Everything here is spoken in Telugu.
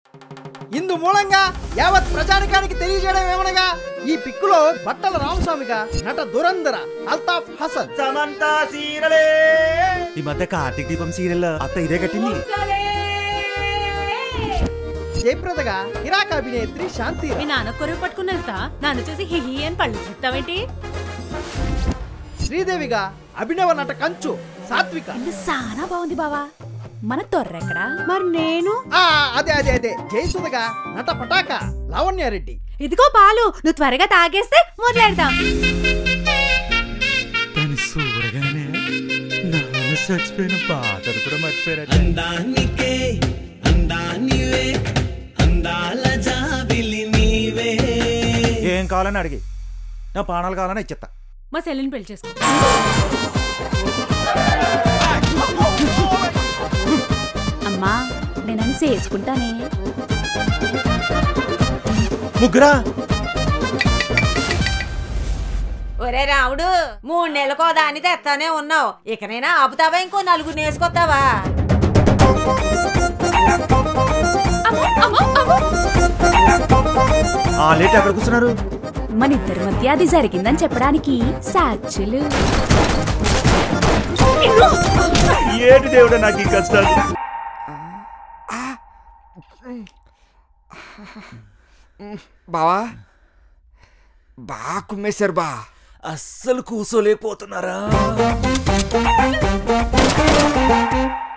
ఇందు మూలంగా యావత్ ప్రజానికానికి తెలియజేయడం ఏమనగా ఈ పిక్కులో బట్టల రామస్వామిగా నట దురంధర అల్తాఫ్ హసన్ సమంతా సీరలే ఈ మధ్య కార్తీక్ దీపం సీరియల్ అత్త ఇదే కట్టింది జయప్రదగా ఇరాక్ అభినేత్రి శాంతి మీ నాన్న కొరువు పట్టుకుని వెళ్తా నాన్న చూసి హిహి అని పళ్ళు చెప్తావేంటి శ్రీదేవిగా అభినవ నట కంచు సాత్విక ఇల్లు చాలా బాగుంది బావా మన తొర్రెక్కడా మరి నేను ఆ అదే అదే అదే జయసుధగా నట పటాక లావణ్యారెడ్డి ఇదిగో పాలు నువ్వు త్వరగా తాగేస్తే మొదలెడదాం దాన్ని చూడగానే నాన్న చచ్చిపోయిన బాధను కూడా మర్చిపోయారు అందానికే అందానివే అందాల జాబిలి నీవే ఏం కావాలని అడిగి నా ప్రాణాలు కావాలని ఇచ్చేస్తా మా సెల్లిని పెళ్లి చేసుకో అమ్మా నేనని చేసుకుంటానే ముగ్గురా ఒరే రాముడు మూడు నెలలకో దాన్ని తెస్తానే ఉన్నావు ఇకనైనా ఆపుతావా ఇంకో నలుగురు నేసుకొస్తావా ఆ లేట్ ఎక్కడ కూర్చున్నారు మన ఇద్దరి మధ్య అది జరిగిందని చెప్పడానికి సాక్షులు ఏటి దేవుడా నాకు ఈ కష్టాలు బావా బా కుమ్మేశారు బా అస్సలు కూసోలేకపోతున్నారా